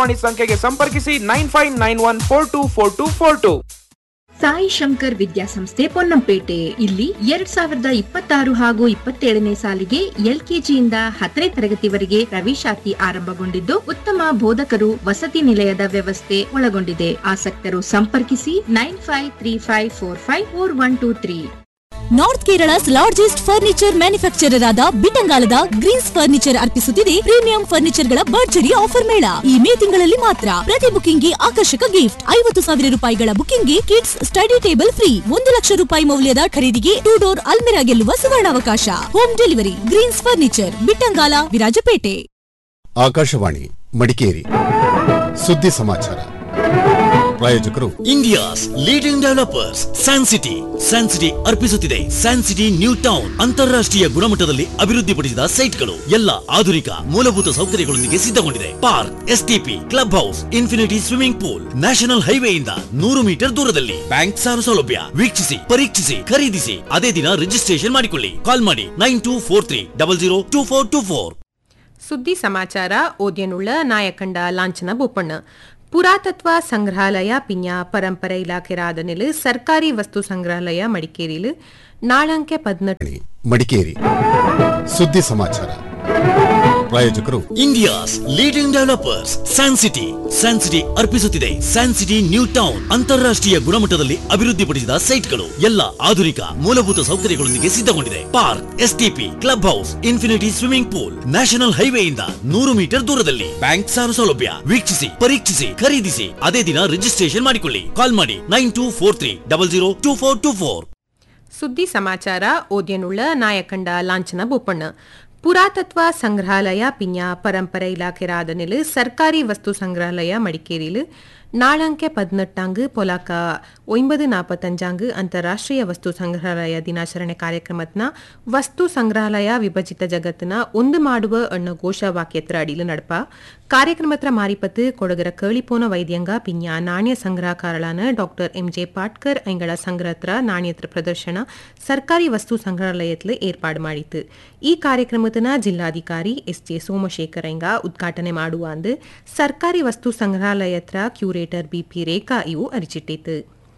ದೂರವಾಣಿ ಸಂಖ್ಯೆಗೆ ಸಂಪರ್ಕಿಸಿ nine five nine one four two four two four two Sai Shankar ವಿದ್ಯಾಸಂಸ್ಥೆ ಪೊನ್ನಂಪೇಟೆ ಇಲ್ಲಿ ಎರಡ್ ಸಾವಿರದ ಇಪ್ಪತ್ತಾರು ಹಾಗೂ ಇಪ್ಪತ್ತೇಳನೇ ಸಾಲಿಗೆ ಎಲ್ಕೆಜಿಯಿಂದ ಹತ್ತನೇ ತರಗತಿವರೆಗೆ ಪ್ರವೇಶಾತಿ ಆರಂಭಗೊಂಡಿದ್ದು ಉತ್ತಮ ಬೋಧಕರು ವಸತಿ ನಿಲಯದ ವ್ಯವಸ್ಥೆ ಒಳಗೊಂಡಿದೆ ಆಸಕ್ತರು ಸಂಪರ್ಕಿಸಿ nine five three five four five four one two three north Kerala's largest furniture manufacturer ಆದ ಬಿಟಂಗಾಲದ ಗ್ರೀನ್ಸ್ ಫರ್ನಿಚರ್ ಅರ್ಪಿಸುತ್ತಿದೆ ಪ್ರೀಮಿಯಂ ಫರ್ನಿಚರ್ ಗಳ ಭರ್ಜರಿ ಆಫರ್ ಮೇಳ ಈ ಮೇ ತಿಂಗಳಲ್ಲಿ ಮಾತ್ರ ಪ್ರತಿ ಬುಕಿಂಗ್ಗೆ ಆಕರ್ಷಕ ಗಿಫ್ಟ್ ಐವತ್ತು ಸಾವಿರ ರೂಪಾಯಿಗಳ ಬುಕಿಂಗ್ಗೆ ಕಿಡ್ಸ್ ಸ್ಟಡಿ ಟೇಬಲ್ ಫ್ರೀ ಒಂದು ಲಕ್ಷ ರೂಪಾಯಿ ಮೌಲ್ಯದ ಖರೀದಿಗೆ ಟೂ ಡೋರ್ ಅಲ್ಮೆರಾ ಗೆಲ್ಲುವ ಸುವರ್ಣಾವಕಾಶ home delivery Greens furniture Bittangala Virajpet Akashvani Madikeri ಸುದ್ದಿ ಸಮಾಚಾರ ಪ್ರಾಯೋಜಕರು India's leading developers San City San City ಅರ್ಪಿಸುತ್ತಿದೆ ಸ್ಯಾನ್ ಸಿಟಿ ನ್ಯೂ ಟೌನ್ ಅಂತಾರಾಷ್ಟ್ರೀಯ ಗುಣಮಟ್ಟದಲ್ಲಿ ಅಭಿವೃದ್ಧಿಪಡಿಸಿದ ಸೈಟ್ಗಳು ಎಲ್ಲ ಆಧುನಿಕ ಮೂಲಭೂತ ಸೌಕರ್ಯಗಳೊಂದಿಗೆ ಸಿದ್ಧಗೊಂಡಿದೆ park STP club house infinity swimming pool national ಹೈವೇಯಿಂದ ನೂರು ಮೀಟರ್ ದೂರದಲ್ಲಿ ಬ್ಯಾಂಕ್ ಸಾಲ ಸೌಲಭ್ಯ ವೀಕ್ಷಿಸಿ ಪರೀಕ್ಷಿಸಿ ಖರೀದಿಸಿ ಅದೇ ದಿನ ರಿಜಿಸ್ಟ್ರೇಷನ್ ಮಾಡಿಕೊಳ್ಳಿ ಕಾಲ್ ಮಾಡಿ nine two four three double zero two four two four ಸುದ್ದಿ ಸಮಾಚಾರ ಓದ್ಯನುಳ್ಳ ನಾಯಕಂಡ ಲಾಂಛನ ಬೋಪಣ್ಣ ಪುರಾತತ್ವ ಸಂಗ್ರಹಾಲಯ ಪಿಂಜ ಪರಂಪರೆ ಇಲಾಖೆ ರಾದನೆಲು ಸರ್ಕಾರಿ ವಸ್ತು ಸಂಗ್ರಹಾಲಯ ಮಡಿಕೇರಿಲು ನಾಳಂಕೆ ಪದ್ನೆಟ್ಟು ಮಡಿಕೇರಿ ಸುದ್ದಿ ಸಮಾಚಾರ ಪ್ರಾಯೋಜಕರು India's leading developers San City San City ಅರ್ಪಿಸುತ್ತಿದೆ ಸ್ಯಾನ್ ಸಿಟಿ ನ್ಯೂ ಟೌನ್ ಅಂತಾರಾಷ್ಟ್ರೀಯ ಗುಣಮಟ್ಟದಲ್ಲಿ ಅಭಿವೃದ್ಧಿಪಡಿಸಿದ ಸೈಟ್ಗಳು ಎಲ್ಲ ಆಧುನಿಕ ಮೂಲಭೂತ ಸೌಕರ್ಯಗಳೊಂದಿಗೆ ಸಿದ್ಧಗೊಂಡಿದೆ park STP club house infinity swimming pool national ಹೈವೇಯಿಂದ ನೂರು ಮೀಟರ್ ದೂರದಲ್ಲಿ ಬ್ಯಾಂಕ್ ಸಾಲ ಸೌಲಭ್ಯ ವೀಕ್ಷಿಸಿ ಪರೀಕ್ಷಿಸಿ ಖರೀದಿಸಿ ಅದೇ ದಿನ ರಿಜಿಸ್ಟ್ರೇಷನ್ ಮಾಡಿಕೊಳ್ಳಿ ಕಾಲ್ ಮಾಡಿ nine two four three double zero two four two four ಸುದ್ದಿ ಸಮಾಚಾರ ಓದ್ಯನುಳ್ಳ ನಾಯಕಂಡ ಲಾಂಛನ ಬೋಪಣ್ಣ ಪುರಾತತ್ವ ಸಂಗ್ರಹಾಲಯ ಪಿಂಜ ಪರಂಪರೆ ಇಲಾಖೆ ರಾದನೆಲು ಸರ್ಕಾರಿ ವಸ್ತು ಸಂಗ್ರಹಾಲಯ ಮಡಿಕೇರಿಲು ನಾಳಂಕೆ ಪದ್ನೆಟ್ಟಾಂಗ್ ಪೊಲಾಕ ಒಂಬದು ನಾಪತ್ತಂಜಾಂಗ್ ಅಂತಾರಾಷ್ಟ್ರೀಯ ವಸ್ತು ಸಂಗ್ರಹಾಲಯ ದಿನಾಚರಣೆ ಕಾರ್ಯಕ್ರಮತ್ನ ವಸ್ತು ಸಂಗ್ರಹಾಲಯ ವಿಭಜಿತ ಜಗತ್ತಿನ ಒಂದು ಮಾಡುವ ಅಣ್ಣ ಘೋಷವಾಕ್ಯತ್ರ ಅಡಿಲು ನಡಪ ಕಾರ್ಯಕ್ರಮತ್ರ ಮಾರಿಪತ್ತು ಕೊಡಗರ ಕೇಳಿಪೋನ ವೈದ್ಯಂಗ ಪಿಂಜ ನಾಣ್ಯ ಸಂಗ್ರಹಕಾರಳಾನ ಡಾಕ್ಟರ್ ಎಂ ಜೆ ಪಾಟ್ಕರ್ ಐಂಗಳ ಸಂಗ್ರಹತ್ರ ನಾಣ್ಯತ್ರ ಪ್ರದರ್ಶನ ಸರ್ಕಾರಿ ವಸ್ತು ಸಂಗ್ರಹಾಲಯத்தில் ಏರ್ಪಾಡು ಮಾಡಿತು ಈ ಕಾರ್ಯಕ್ರಮತನ ಜಿಲ್ಲಾಧಿಕಾರಿ ಎಸ್ ಜೆ ಸೋಮಶೇಖರ್ ಐಂಗ ಉದ್ಘಾಟನೆ ಮಾಡುವಾಂದು ಸರ್ಕಾರಿ ವಸ್ತು ಸಂಗ್ರಹಾಲಯತ್ರ ಕ್ಯೂರೇಟರ್ ಬಿಪಿ ರೇಖಾ ಇವು ಅರಿಚಿಟ್ಟಿತು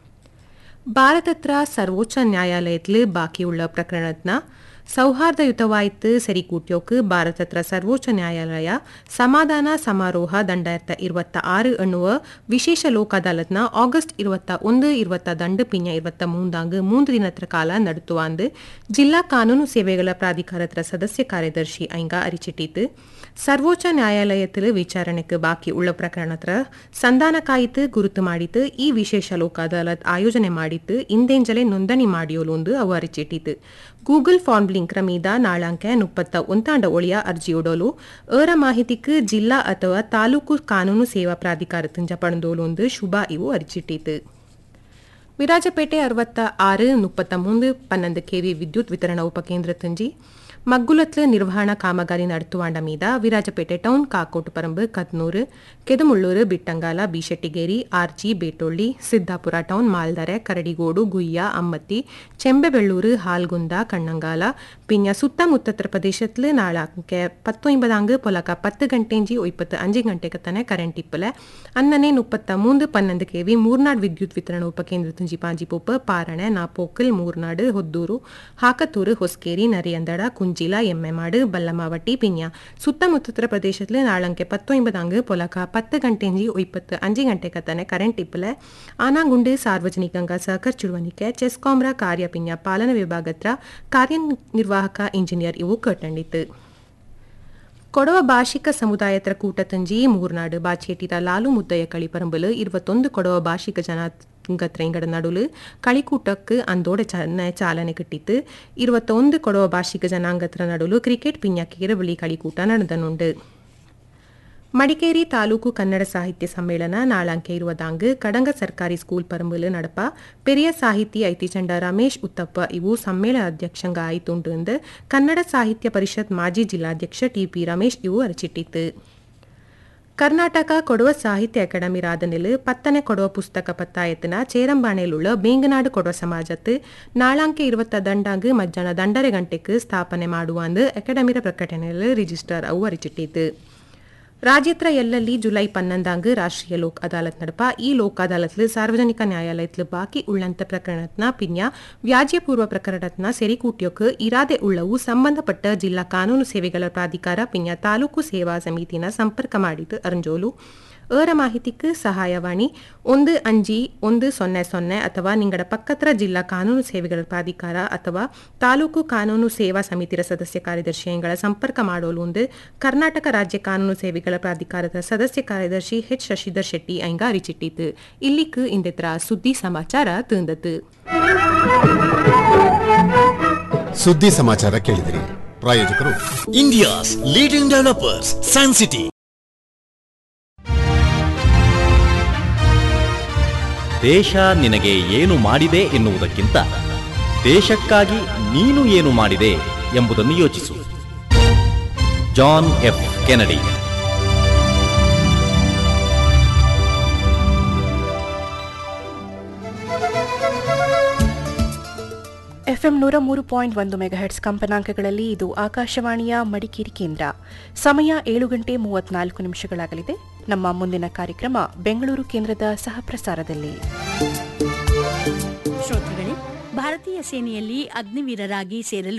ಭಾರತತ್ರ ಸರ್ವೋಚ್ಚ ನ್ಯಾಯಾಲಯத்தில் ಬಾಕಿಯುಳ್ಳ ಪ್ರಕರಣತ್ನ ಸೌಹಾರ್ದಯುತವಾಯಿತು ಸರಿಕೂಟ್ಯೋಕ್ ಭಾರತತ್ರ ಸರ್ವೋಚ್ಚ ನ್ಯಾಯಾಲಯ ಸಮಾಧಾನ ಸಮಾರೋಹ ದಂಡಾಯರ್ಥ ಇರುವತ್ತ ಆರು ಎನ್ನುವ ವಿಶೇಷ ಲೋಕ ಅದಾಲತ್ನ ಆಗಸ್ಟ್ ಇರುವತ್ತ ಒಂದು ಇರುವತ್ತ ದಂಡು ಪಿಂಜ ಇರುವತ್ತ ಮೂಂದಾಂಗ್ ಮೂಂದು ದಿನತ್ರ ಕಾಲ ನಡುತ್ತುವಾಂದು ಜಿಲ್ಲಾ ಕಾನೂನು ಸೇವೆಗಳ ಪ್ರಾಧಿಕಾರತ್ರ ಸದಸ್ಯ ಕಾರ್ಯದರ್ಶಿ ಐಂಗ ಅರಿಚಿಟ್ಟಿತು ಸರ್ವೋಚ್ಚ ನ್ಯಾಯಾಲಯத்தில் ವಿಚಾರಣೆக்கு ಬಾಕಿ ಉಳ್ಳ ಪ್ರಕರಣತ್ರ ಸಂಧಾನ ಕಾಯಿತು ಗುರುತು ಮಾಡಿತು ಈ ವಿಶೇಷ ಲೋಕ ಅದಾಲತ್ ಆಯೋಜನೆ ಮಾಡಿತ್ತು ಇಂದೆಂಜಲೆ ನೋಂದಣಿ ಮಾಡಿಯೋಲೊಂದು ಅವು ಅರಿಚಿಟ್ಟಿತು ಗೂಗಲ್ ಫಾರ್ಮ್ ಲಿಂಕ್ರ ಮೀದ ನಾಳಂಕೆ ಮುಪ್ಪತ್ತ ಒಂತಾಂಡ ಒಳಿಯ ಅರ್ಜಿಯೊಡಲು ಏರ ಮಾಹಿತಿக்கு ಜಿಲ್ಲಾ ಅಥವಾ ತಾಲೂಕು ಕಾನೂನು ಸೇವಾ ಪ್ರಾಧಿಕಾರ ತುಂಜ ಪಡೆದೋಲೊಂದು ಶುಭ ಇವು ಅರಿಚಿಟ್ಟಿತು ವಿರಾಜಪೇಟೆ ಅರವತ್ತ ಆರು ಮುಪ್ಪತ್ತ ಮೂಂದು ಪನ್ನೊಂದು ಕೆವಿ ವಿದ್ಯುತ್ ವಿತರಣಾ ಉಪಕೇಂದ್ರ ತುಂಜಿ ಮಗ್ಗುಲತ್ಲು ನಿರ್ವಹಣಾ ಕಾಮಗಾರಿ ನಡೆತುವಾಂಡ ಮೀದ ವಿರಾಜಪೇಟೆ ಟೌನ್ ಕಾಕೋಟು ಪರಂಬು ಕತ್ನೂರು ಕೆದಮುಳ್ಳೂರು ಬಿಟ್ಟಂಗಾಲ ಬಿಶೆಟ್ಟಿಗೇರಿ ಆರ್ಜಿ ಬೇಟೊಳ್ಳಿ ಸಿದ್ದಾಪುರ ಟೌನ್ ಮಾಲ್ದರೆ ಕರಡಿಗೋಡು ಗುಯ್ಯ ಅಮ್ಮತ್ತಿ ಚೆಂಬೆಬೆಳ್ಳೂರು ಹಾಲ್ಗುಂದ ಕಣ್ಣಂಗಾಲ ಪಿಂಜ ಸುತ್ತಮುತ್ತತ್ರ ಪ್ರದೇಶತ್ಲು ನಾಳಾಂಕೆ ಪತ್ತೊಂಬದಾಂಗ್ ಪೊಲಕ ಪತ್ತು ಗಂಟೆಂಜಿ ಒಪ್ಪತ್ತು ಅಂಜು ಗಂಟೆಗೆ ತನೆ ಕರೆಂಟ್ ಇಪ್ಪಲೆ ಅನ್ನನೆ ಮುಪ್ಪತ್ತ ಮೂಂದು ಪನ್ನೊಂದು ಕೆವಿ ಮೂರ್ನಾಡ್ ವಿದ್ಯುತ್ ವಿತರಣಾ ಉಪಕೇಂದ್ರ ತುಂಜಿ ಪಾಂಜಿಪೊಪ್ಪು ಪಾರಣೆ ನಾಪೋಕಲ್ ಮೂರ್ನಾಡು ಹೊದ್ದೂರು ಹಾಕತ್ತೂರು ಹೊಸ್ಕೇರಿ ನರಿಯಂದಡ ಕುಂಜಿಲ ಎಮ್ಮೆಮಾಡು ಬಲ್ಲಮಾವಟ್ಟಿ ಪಿನ್ಯ ಸುತ್ತಮುತ್ತತ್ರ ಪ್ರದೇಶದಲ್ಲಿ ನಾಳಂಕೆ ಪತ್ತೊಂಬದಾಂಗ್ ಪೊಲಕ ಪತ್ತು ಗಂಟೆಂಜಿ ಒಪ್ಪತ್ತು ಅಂಜು ಗಂಟೆ ಕತ್ತನೆ ಕರೆಂಟ್ ಇಪ್ಪಲೆ ಆನಾಗುಂಡು ಸಾರ್ವಜನಿಕಂಗ ಸಹಕರಿಸಿಡುವನಿಕೆ ಚೆಸ್ಕಾಂರ ಕಾರ್ಯ ಪಿನ್ಯ ಪಾಲನಾ ವಿಭಾಗತ್ರ ಕಾರ್ಯನಿರ್ವಾಹಕ ಇಂಜಿನಿಯರ್ ಇವು ಕಟ್ಟಂಡಿತು ಕೊಡವ ಭಾಷಿಕ ಸಮುದಾಯತ್ರ ಕೂಟ ತಂಜಿ ಮೂರ್ನಾಡು ಬಾಚೇಟಿರ ಲಾಲು ಮುದ್ದಯ್ಯ ಕಳಿಪರಂಬಲು ಇರುವತ್ತೊಂದು ಕೊಡವ ಭಾಷಿಕ ಜನ ಗತ್ರೆಂಗಡ ನಡುಲು ಕಳಿಕೂಟಕ್ಕೆ ಅಂದೋಡ ಚಾಲನೆ കിട്ടിത്ത് ഇരുപത്തൊന്ന് കൊടവ ഭാഷിക ജനാംഗത്ര നടുലു ക്രിക്കറ്റ് പിഞ്ഞാക്കിര വിളി കളിക്കൂട്ട നടന്നുണ്ട് ಮಡಿಕೇರಿ ತಾಲೂಕು ಕನ್ನಡ ಸಾಹಿತ್ಯ ಸಮ್ಮೇಳನ ನಾಳಂಕೆ ಇರುವದಾಂಗ್ ಕಡಂಗ ಸರ್ಕಾರಿ ಸ್ಕೂಲ್ ಪರಂಬಲು ನಡಪ ಪೆರಿಯ ಸಾಹಿತಿ ಐತಿಚಂಡ ರಮೇಶ್ ಉತ್ತಪ್ಪ ಇವು ಸಮ್ಮೇಳನ ಅಧ್ಯಕ್ಷಂಗ ಆಯಿತುಂಡು ಎಂದು ಕನ್ನಡ ಸಾಹಿತ್ಯ ಪರಿಷತ್ ಮಾಜಿ ಜಿಲ್ಲಾಧ್ಯಕ್ಷ ಟಿಪಿ ರಮೇಶ್ ಇವು ಅರಚಿಟ್ಟಿತು ಕರ್ನಾಟಕ ಕೊಡವ ಸಾಹಿತ್ಯ ಅಕಾಡೆಮಿ ರಾದನೆಲು ಪತ್ತನೆ ಕೊಡವ ಪುಸ್ತಕ ಪತ್ತಾಯத்திನ சேரம்பானையிலுள்ள ಬೇಂಗನಾಡು ಕೊಡವ ಸಮಾಜತ್ತು ನಾಳಾಂಕೆ ಇರುವತ್ತ ದಂಡಾಂಗ್ ಮಧ್ಯಾಹ್ನ ದಂಡರೆ ಗಂಟೆಗೆ ಸ್ಥಾಪನೆ ಮಾಡುವಂದು ಅಕಾಡೆಮಿರ ಪ್ರಕಟಣೆಯಲ್ಲಿ ರಿಜಿಸ್ಟರ್ ಅವು ಅರಿಚಿಟ್ಟಿತು ರಾಜ್ಯತ್ರ ಎಲ್ಲಲ್ಲಿ ಜುಲೈ பன்னெண்டாங்கு ராஷ்டிரிய லோக் அதாலத் நடப்பா ಈ ಲೋಕ್ ಅದಾಲತ್ಲು ಸಾರ್ವಜನಿಕ ನ್ಯಾಯಾಲಯತ್ಲು ಬಾಕಿ ಉಳ್ಳಂತ ಪ್ರಕರಣತ್ನ ಪಿನ್ಯ ವ್ಯಾಜ್ಯಪೂರ್ವ ಪ್ರಕರಣತ್ನ ಸೆರಿಕೂಟ್ಯೋಕ್ ಇರಾದೆ ಉಳ್ಳವು ಸಂಬಂಧಪಟ್ಟ ಜಿಲ್ಲಾ ಕಾನೂನು ಸೇವೆಗಳ ಪ್ರಾಧಿಕಾರ ಪಿನ್ಯ ತಾಲೂಕು ಸೇವಾ ಸಮಿತಿನ ಸಂಪರ್ಕ ಮಾಡಿದ್ದು ಅರಂಜೋಲು ಏರ ಮಾಹಿತಿக்கு ಸಹಾಯವಾಣಿ ಒಂದು ಅಂಜಿ ಒಂದು ಸೊನ್ನೆ ಸೊನ್ನೆ ಅಥವಾ ನಿಂಗಡ ಪಕ್ಕತ್ರ ಜಿಲ್ಲಾ ಕಾನೂನು ಸೇವೆಗಳ ಪ್ರಾಧಿಕಾರ ಅಥವಾ ತಾಲೂಕು ಕಾನೂನು ಸೇವಾ ಸಮಿತಿಯ ಸದಸ್ಯ ಕಾರ್ಯದರ್ಶಿಗಳ ಸಂಪರ್ಕ ಮಾಡೋಲು ಒಂದು ಕರ್ನಾಟಕ ರಾಜ್ಯ ಕಾನೂನು ಸೇವೆಗಳ ಪ್ರಾಧಿಕಾರದ ಸದಸ್ಯ ಕಾರ್ಯದರ್ಶಿ ಎಚ್ ಶಶಿಧರ್ ಶೆಟ್ಟಿ ಐಂಗ ಅರಿಚಿಟ್ಟಿತು ಇಲ್ಲಿக்கு ಇಂದತ್ರ ಸುದ್ದಿ ಸಮಾಚಾರ ತಿಂದತು ಸುದ್ದಿ ಸಮಾಚಾರ ಕೇಳಿದಿರಿ ಪ್ರಾಯೋಜಕರು India's leading developers San City ದೇಶ ನಿನಗೆ ಏನು ಮಾಡಿದೆ ಎನ್ನುವುದಕ್ಕಿಂತ ದೇಶಕ್ಕಾಗಿ ನೀನು ಏನು ಮಾಡಿದೆ ಎಂಬುದನ್ನು ಯೋಚಿಸು ಜಾನ್ ಎಫ್ ಕೆನಡಿ ಎಫ್ಎಂ ನೂರ ಮೂರು ಪಾಯಿಂಟ್ ಒಂದು ಮೆಗಾಹೆಟ್ಸ್ ಕಂಪನಾಂಕಗಳಲ್ಲಿ ಇದು ಆಕಾಶವಾಣಿಯ ಮಡಿಕೇರಿ ಕೇಂದ್ರ ಸಮಯ ಏಳು ಗಂಟೆ ಮೂವತ್ನಾಲ್ಕು ನಿಮಿಷಗಳಾಗಲಿದೆ ನಮ್ಮ ಮುಂದಿನ ಕಾರ್ಯಕ್ರಮ ಬೆಂಗಳೂರು ಕೇಂದ್ರದ ಸಹಪ್ರಸಾರದಲ್ಲಿ ಶ್ರೋತೃಗಳೇ ಭಾರತೀಯ ಸೇನೆಯಲ್ಲಿ ಅಗ್ನಿವೀರರಾಗಿ ಸೇರಲು